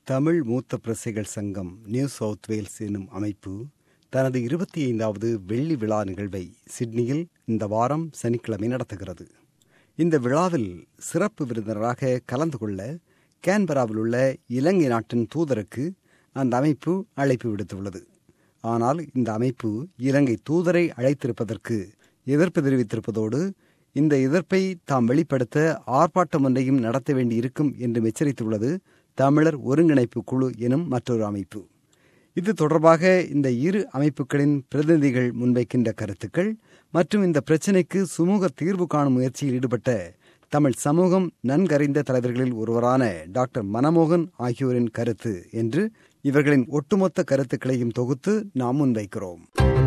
தமிழ் மூத்த பிரசைகள் சங்கம் new south Wales எனும் அமைப்பு தனது இருபத்தி ஐந்தாவது வெள்ளி விழா நிகழ்வை சிட்னியில் இந்த வாரம் சனிக்கிழமை நடத்துகிறது இந்த விழாவில் சிறப்பு விருந்தினராக கலந்து கொள்ள கேன்பராவில் உள்ள இலங்கை நாட்டின் தூதருக்கு அந்த அமைப்பு அழைப்பு விடுத்துள்ளது ஆனால் இந்த அமைப்பு இலங்கை தூதரை அழைத்திருப்பதற்கு எதிர்ப்பு தெரிவித்திருப்பதோடு இந்த எதிர்ப்பை தாம் வெளிப்படுத்த ஆர்ப்பாட்டம் ஒன்றையும் நடத்த வேண்டியிருக்கும் என்று எச்சரித்துள்ளது தமிழர் ஒருங்கிணைப்பு குழு எனும் மற்றொரு அமைப்பு இது தொடர்பாக இந்த இரு அமைப்புகளின் பிரதிநிதிகள் முன்வைக்கின்ற கருத்துக்கள் மற்றும் இந்த பிரச்சினைக்கு சுமூக தீர்வு காணும் முயற்சியில் ஈடுபட்ட தமிழ் சமூகம் நன்கறிந்த தலைவர்களில் ஒருவரான டாக்டர் மனமோகன் ஆகியோரின் கருத்து என்று இவர்களின் ஒட்டுமொத்த கருத்துக்களையும் தொகுத்து நாம் முன்வைக்கிறோம்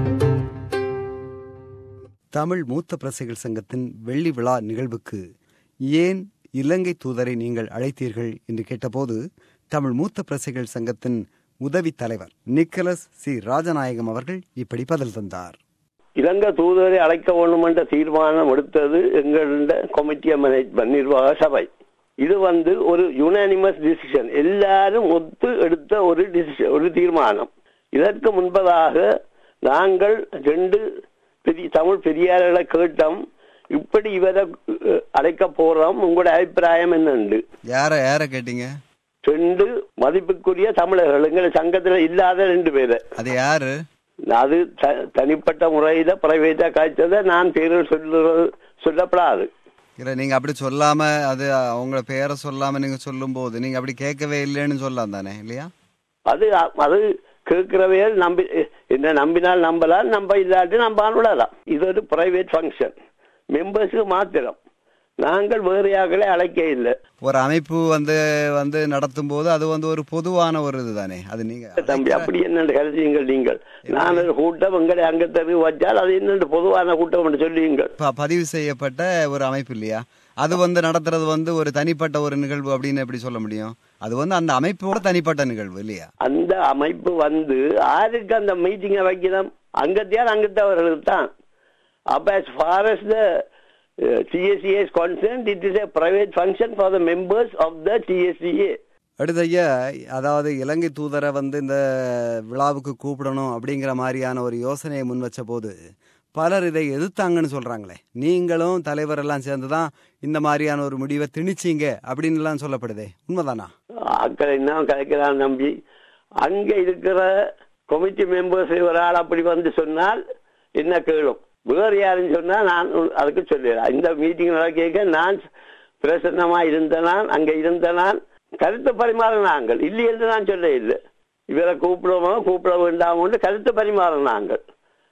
தமிழ் மூத்த பிரசைகள் சங்கத்தின் வெள்ளி விழா நிகழ்வுக்கு ஏன் இலங்கை தூதரை நீங்கள் அழைத்தீர்கள் என்று கேட்டபோது தமிழ் மூத்த பிரசைகள் சங்கத்தின் உதவி தலைவர் நிக்கலஸ் சி ராஜநாயகம் அவர்கள் இப்படி பதில் தந்தார் இலங்கை தூதரை அழைக்க வேண்டும் என்ற தீர்மானம் எடுத்தது எங்கள கமிட்டி மேனேஜ்மெண்ட் நிர்வாக சபை இது வந்து ஒரு யுனானிமஸ் டிசிஷன் எல்லாரும் ஒத்து எடுத்த ஒரு டிசிஷன் ஒரு தீர்மானம் இதற்கு முன்பதாக நாங்கள் ரெண்டு பெரிய தமிழ் பெரியார்களை கேட்டோம் இப்படி இவரை அழைக்க போறோம் உங்களோட அபிப்பிராயம் என்னண்டு யார யார கேட்டீங்க ரெண்டு மதிப்புக்குரிய தமிழர்கள் எங்களை சங்கத்துல இல்லாத ரெண்டு பேரு அது யாரு அது தனிப்பட்ட முறையில பிரைவேட்டா காய்ச்சதை நான் பேரில் சொல்லுறது சொல்லப்படாது இல்ல நீங்க அப்படி சொல்லாம அது அவங்கள பேரை சொல்லாம நீங்க சொல்லும் போது நீங்க அப்படி கேட்கவே இல்லைன்னு சொல்லலாம் தானே இல்லையா அது அது கேட்கிறவையல் நம்பி என்ன நம்பினால் நம்பலாம் நம்ப இல்லாட்டி நம்பான் விடலாம் இது ஒரு பிரைவேட் ஃபங்க்ஷன் மெம்பர்ஸுக்கு மாத்திரம் நாங்கள் வேறு யாக்களை அழைக்க இல்லை ஒரு அமைப்பு வந்து வந்து நடத்தும் போது அது வந்து ஒரு பொதுவான ஒரு இதுதானே அது நீங்க தம்பி அப்படி என்ன கருதியுங்கள் நீங்கள் நான் ஒரு கூட்டம் எங்களை அங்கத்தரு வச்சால் அது என்ன பொதுவான கூட்டம் என்று சொல்லுவீங்கள் பதிவு செய்யப்பட்ட ஒரு அமைப்பு இல்லையா அது வந்து நடத்துறது வந்து ஒரு தனிப்பட்ட ஒரு நிகழ்வு அப்படின்னு எப்படி சொல்ல முடியும் அது வந்து அந்த அமைப்போட தனிப்பட்ட நிகழ்வு இல்லையா அந்த அமைப்பு வந்து யாருக்கு அந்த மீட்டிங்கை வைக்கணும் அங்கத்தியார் அங்கத்தவர்களுக்கு தான் அப்ப as far as the uh, TSCA is concerned, it is a private function for the members of the TSCA. அடுத்த ஐயா அதாவது இலங்கை தூதரை வந்து இந்த விழாவுக்கு கூப்பிடணும் அப்படிங்கிற மாதிரியான ஒரு யோசனையை முன் வச்ச போது பலர் இதை எதிர்த்தாங்கன்னு சொல்றாங்களே நீங்களும் தலைவர் எல்லாம் சேர்ந்துதான் இந்த மாதிரியான ஒரு முடிவை திணிச்சீங்க அப்படின்னு எல்லாம் சொல்லப்படுதே உண்மைதானா அக்கறை என்ன கலைக்கிறான் நம்பி அங்க இருக்கிற கமிட்டி மெம்பர்ஸ் ஒரு ஆள் அப்படி வந்து சொன்னால் என்ன கேளும் வேறு யாருன்னு சொன்னா நான் அதுக்கு சொல்லிடுறேன் இந்த மீட்டிங் நடக்க நான் பிரசன்னமா இருந்த நான் அங்க இருந்த நான் கருத்து பரிமாற நாங்கள் இல்லை என்று நான் சொல்ல இல்லை இவரை கூப்பிடுவோமோ கூப்பிட வேண்டாமோ கருத்து பரிமாற நாங்கள்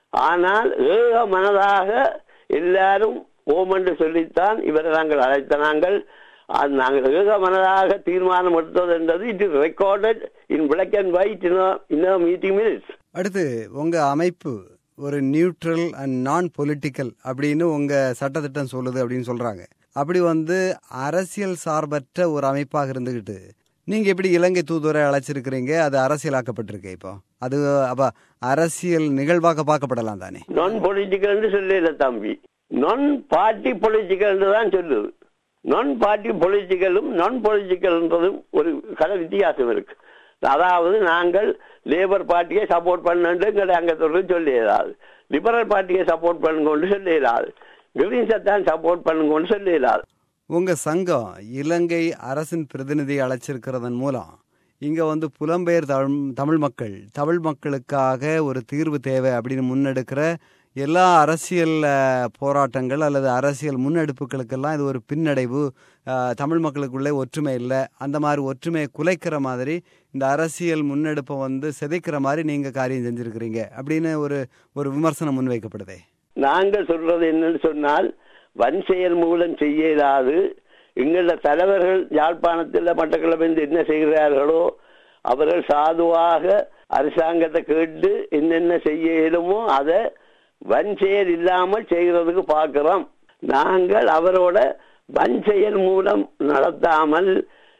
ஆனால் ஏக மனதாக எல்லாரும் ஓம் என்று சொல்லித்தான் இவரை நாங்கள் அழைத்த நாங்கள் நாங்கள் ஏக மனதாக தீர்மானம் எடுத்தது என்றது it is recorded in black and white in meeting minutes அடுத்து உங்க அமைப்பு ஒரு நியூட்ரல் அண்ட் நான் பொலிட்டிக்கல் அப்படின்னு உங்க சட்டத்திட்டம் சொல்லுது அப்படின்னு சொல்றாங்க அப்படி வந்து அரசியல் சார்பற்ற ஒரு அமைப்பாக இருந்துகிட்டு நீங்க எப்படி இலங்கை தூதுவரை அழைச்சிருக்கிறீங்க அது அரசியலாக்கப்பட்டிருக்கு இப்போ அது அப்ப அரசியல் நிகழ்வாக பார்க்கப்படலாம் தானே நான் பொலிட்டிக்கல் சொல்லல தம்பி நான் பார்ட்டி பொலிட்டிக்கல் தான் சொல்லுது நான் பார்ட்டி பொலிட்டிக்கலும் நான் பொலிட்டிக்கல்ன்றதும் ஒரு கல வித்தியாசம் இருக்கு அதாவது நாங்கள் லேபர் பார்ட்டியை சப்போர்ட் பண்ணுன்னு அங்க தொடர்ந்து சொல்லிடாது லிபரல் பார்ட்டியை சப்போர்ட் பண்ணுங்கன்னு சொல்லிடாது கிரீன்ஸை தான் சப்போர்ட் பண்ணுங்கன்னு சொல்லிடாது உங்க சங்கம் இலங்கை அரசின் பிரதிநிதி அழைச்சிருக்கிறதன் மூலம் இங்க வந்து புலம்பெயர் தமிழ் தமிழ் மக்கள் தமிழ் மக்களுக்காக ஒரு தீர்வு தேவை அப்படின்னு முன்னெடுக்கிற எல்லா அரசியல் போராட்டங்கள் அல்லது அரசியல் முன்னெடுப்புகளுக்கெல்லாம் இது ஒரு பின்னடைவு தமிழ் மக்களுக்குள்ளே ஒற்றுமை இல்லை அந்த மாதிரி ஒற்றுமையை குலைக்கிற மாதிரி இந்த அரசியல் முன்னெடுப்பை வந்து சிதைக்கிற மாதிரி நீங்க காரியம் செஞ்சிருக்கிறீங்க அப்படின்னு ஒரு ஒரு விமர்சனம் முன்வைக்கப்படுதே நாங்கள் சொல்றது என்னன்னு சொன்னால் வன் செயல் மூலம் செய்ய இயலாது எங்கள தலைவர்கள் யாழ்ப்பாணத்தில் மட்டக்களப்பில் என்ன செய்கிறார்களோ அவர்கள் சாதுவாக அரசாங்கத்தை கேட்டு என்னென்ன செய்ய இயலுமோ அதை வன் செயல் இல்லாமல் செய்கிறதுக்கு பார்க்கிறோம் நாங்கள் அவரோட வன் செயல் மூலம் நடத்தாமல்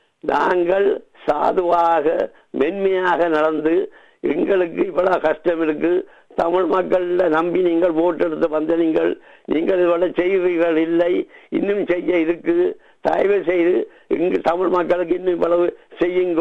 நாங்கள் சாதுவாக மென்மையாக நடந்து எங்களுக்கு இவ்வளவு கஷ்டம் இருக்கு தமிழ் மக்கள்ல நம்பி நீங்கள் ஓட்டெடுத்து வந்த நீங்கள் நீங்கள் இவ்வளவு செய்கிறீர்கள் இல்லை இன்னும் செய்ய இருக்கு தயவு செய்து இங்கு தமிழ் மக்களுக்கு இன்னும் இவ்வளவு செய்யுங்கோ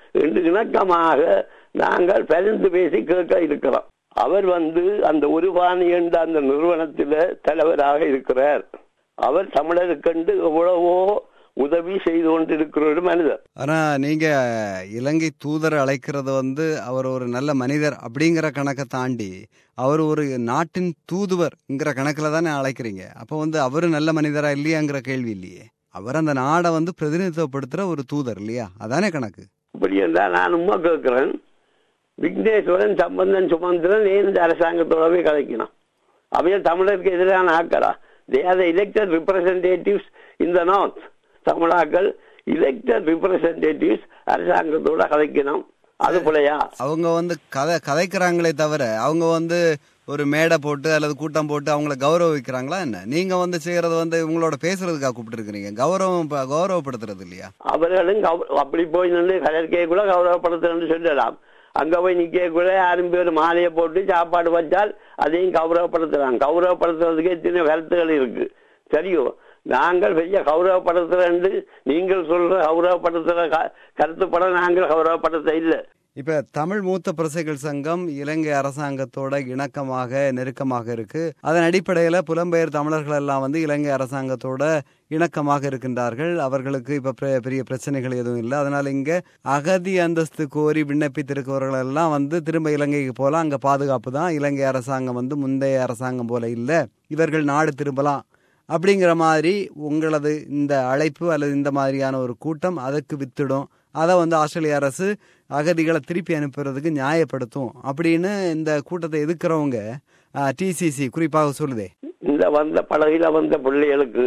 என்று இணக்கமாக நாங்கள் பரிந்து பேசி கேட்க இருக்கிறோம் அவர் வந்து அந்த உருவாணி என்ற அந்த நிறுவனத்தில தலைவராக இருக்கிறார் அவர் தமிழருக்கென்று எவ்வளவோ உதவி செய்து கொண்டிருக்கிற ஒரு மனிதர் ஆனா நீங்க இலங்கை தூதர் அழைக்கிறது வந்து அவர் ஒரு நல்ல மனிதர் அப்படிங்கிற கணக்கை தாண்டி அவர் ஒரு நாட்டின் தூதுவர்ங்கிற கணக்குல தானே அழைக்கிறீங்க அப்போ வந்து அவரு நல்ல மனிதரா இல்லையாங்கிற கேள்வி இல்லையே அவர் அந்த நாடை வந்து பிரதிநிதித்துவப்படுத்துற ஒரு தூதர் இல்லையா அதானே கணக்கு இப்படி என்றால் நான் உண்மை கேட்கிறேன் விக்னேஸ்வரன் சம்பந்தன் சுமந்திரன் ஏன் இந்த அரசாங்கத்தோடவே கலைக்கணும் அவைய தமிழருக்கு எதிரான ஆக்களா they are elected representatives in the north தமிழாக்கள் எலெக்டட் ரிப்ரசன்டேட்டிவ்ஸ் அரசாங்கத்தோட கலைக்கணும் அது போலயா அவங்க வந்து கதை கதைக்கிறாங்களே தவிர அவங்க வந்து ஒரு மேடை போட்டு அல்லது கூட்டம் போட்டு அவங்கள கௌரவிக்கிறாங்களா என்ன நீங்க வந்து செய்யறது வந்து இவங்களோட பேசுறதுக்காக கூப்பிட்டு இருக்கிறீங்க கௌரவம் ப- கௌரவப்படுத்துறது இல்லையா அவர்களும் கௌ- அப்படி போய் நின்று கலர்க்கே கூட கௌரவப்படுத்தணும்னு சொல்லலாம் அங்க போய் நிக்க கூட யாரும் பேர் மாலையை போட்டு சாப்பாடு வச்சால் அதையும் கௌரவப்படுத்துறாங்க கௌரவப்படுத்துறதுக்கு எத்தனை கருத்துகள் இருக்கு சரியோ நாங்கள் பெரிய கௌரவப்படுத்துறேன் நீங்கள் சொல்ற கௌரவப்படுத்துற க- கருத்துப்பட நாங்கள் கௌரவப்படுத்த இல்லை இப்ப தமிழ் மூத்த பிரசைகள் சங்கம் இலங்கை அரசாங்கத்தோட இணக்கமாக நெருக்கமாக இருக்கு அதன் அடிப்படையில புலம்பெயர் தமிழர்கள் எல்லாம் வந்து இலங்கை அரசாங்கத்தோட இணக்கமாக இருக்கின்றார்கள் அவர்களுக்கு இப்ப பெ- பெரிய பிரச்சனைகள் எதுவும் இல்லை அதனால இங்க அகதி அந்தஸ்து கோரி விண்ணப்பித்திருக்கிறவர்கள் எல்லாம் வந்து திரும்ப இலங்கைக்கு போலாம் அங்க பாதுகாப்பு தான் இலங்கை அரசாங்கம் வந்து முந்தைய அரசாங்கம் போல இல்லை இவர்கள் நாடு திரும்பலாம் அப்படிங்கிற மாதிரி உங்களது இந்த அழைப்பு அல்லது இந்த மாதிரியான ஒரு கூட்டம் அதுக்கு வித்திடும் அதை வந்து ஆஸ்திரேலிய அரசு அகதிகளை திருப்பி அனுப்புறதுக்கு நியாயப்படுத்தும் அப்படின்னு இந்த கூட்டத்தை எதிர்க்கிறவங்க டிசிசி குறிப்பாக சொல்லுதே இந்த வந்த படகுல வந்த பிள்ளைகளுக்கு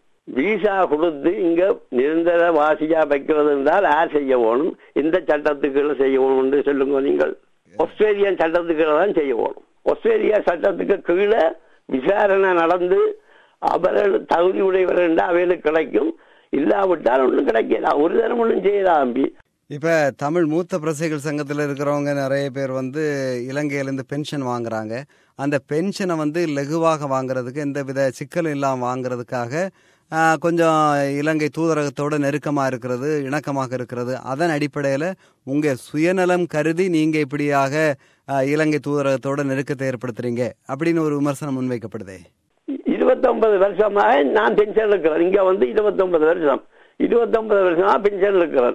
விசா கொடுத்து இங்க நிரந்தர வாசியா வைக்கிறது என்றால் யார் செய்ய வேணும் இந்த சட்டத்துக்கு செய்ய வேணும்னு சொல்லுங்க நீங்கள் ஆஸ்திரேலியன் சட்டத்துக்கு தான் செய்ய வேணும் ஆஸ்திரேலியா சட்டத்துக்கு கீழே விசாரணை நடந்து அவர்கள் தகுதி உடையவர் என்றால் அவைகளுக்கு கிடைக்கும் இல்லாவிட்டால் ஒன்றும் கிடைக்கல ஒரு தரம் ஒன்றும் செய்யலாம் தம்பி இப்ப தமிழ் மூத்த பிரசைகள் சங்கத்துல இருக்கிறவங்க நிறைய பேர் வந்து இலங்கையிலேருந்து பென்ஷன் வாங்குறாங்க அந்த பென்ஷனை வந்து லகுவாக வாங்குறதுக்கு எந்த வித சிக்கலும் இல்லாமல் வாங்குறதுக்காக ஆஹ், கொஞ்சம் இலங்கை தூதரகத்தோட நெருக்கமாக இருக்கிறது இணக்கமாக இருக்கிறது அதன் அடிப்படையில் உங்கள் சுயநலம் கருதி நீங்கள் இப்படியாக ஆஹ், இலங்கை தூதரகத்தோட நெருக்கத்தை ஏற்படுத்துறீங்க அப்படின்னு ஒரு விமர்சனம் முன்வைக்கப்படுதே இருபத்தொன்பது வருஷமாக நான் பென்ஷன் இருக்கிறேன் இங்க வந்து இருபத்தொன்பது வருஷம் இருபத்தொன்பது வருஷமா பென்ஷன் இருக்கிறேன்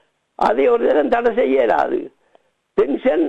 அதை ஒரு தினம் தடை செய்யலாது பென்ஷன்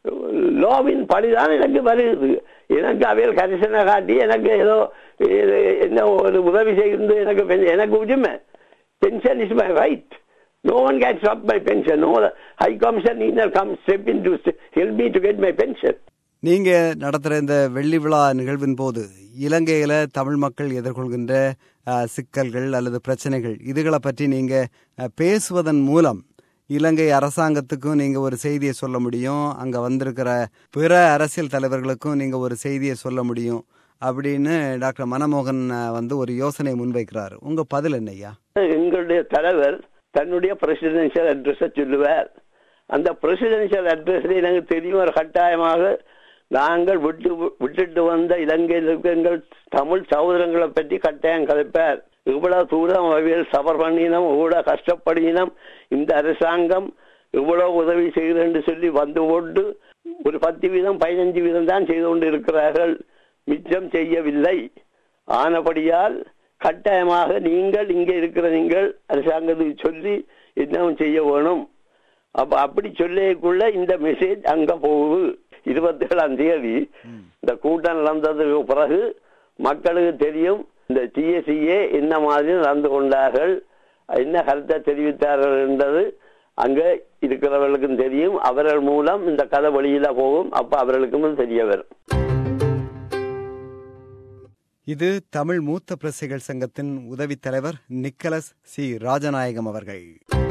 லோவின் படிதான் எனக்கு வருது எனக்கு அவையில் கரிசனை காட்டி எனக்கு ஏதோ இது என்ன ஒரு உதவி செய்து எனக்கு pen- எனக்கு உரிமை pension is my right no one can stop my pension no high commission neither come step in to help me to get my pension நீங்க நடத்துற இந்த வெள்ளி விழா நிகழ்வின் போது இலங்கையில தமிழ் மக்கள் எதிர்கொள்கின்ற அஹ், சிக்கல்கள் அல்லது பிரச்சனைகள் இதுகளை பற்றி நீங்க அஹ், பேசுவதன் மூலம் இலங்கை அரசாங்கத்துக்கும் நீங்க ஒரு செய்தியை சொல்ல முடியும் அங்க வந்திருக்கிற பிற அரசியல் தலைவர்களுக்கும் நீங்க ஒரு செய்தியை சொல்ல முடியும் அப்படின்னு டாக்டர் மனமோகன் அஹ், வந்து ஒரு யோசனை முன்வைக்கிறார் உங்க பதில் என்னய்யா எங்களுடைய தலைவர் தன்னுடைய பிரசிடென்சியல் அட்ரஸை சொல்லுவார் அந்த பிரசிடென்சியல் அட்ரஸில் எனக்கு தெரியும் ஒரு கட்டாயமாக நாங்கள் விட்டு விட்டுட்டு வந்த இலங்கையில் இருக்க எங்கள் தமிழ் சகோதரங்களை பற்றி கட்டாயம் கதைப்பார் இவ்வளவு தூரம் அவையில் சபர் பண்ணினோம் இவ்வளவு கஷ்டப்படினோம் இந்த அரசாங்கம் இவ்வளவு உதவி செய்கிறேன்னு சொல்லி வந்து போட்டு ஒரு பத்து வீதம் பதினஞ்சு வீதம் தான் செய்து கொண்டு இருக்கிறார்கள் மிச்சம் செய்யவில்லை ஆனபடியால் கட்டாயமாக நீங்கள் இங்கே இருக்கிற நீங்கள் அரசாங்கத்துக்கு சொல்லி என்னவும் செய்ய வேணும் அப்ப அப்படி சொல்லக்குள்ள இந்த மெசேஜ் அங்க போகுது இருபத்தி ஏழாம் தேதி இந்த கூட்டம் நடந்ததுக்கு பிறகு மக்களுக்கு தெரியும் இந்த டிஎஸ்சிஏ என்ன மாதிரி நடந்து கொண்டார்கள் என்ன கருத்தை தெரிவித்தார்கள் என்றது அங்க இருக்கிறவர்களுக்கும் தெரியும் அவர்கள் மூலம் இந்த கதை வழியில போகும் அப்ப அவர்களுக்கும் தெரிய வரும் இது தமிழ் மூத்த பிரசைகள் சங்கத்தின் உதவி தலைவர் நிக்கலஸ் சி ராஜநாயகம் அவர்கள்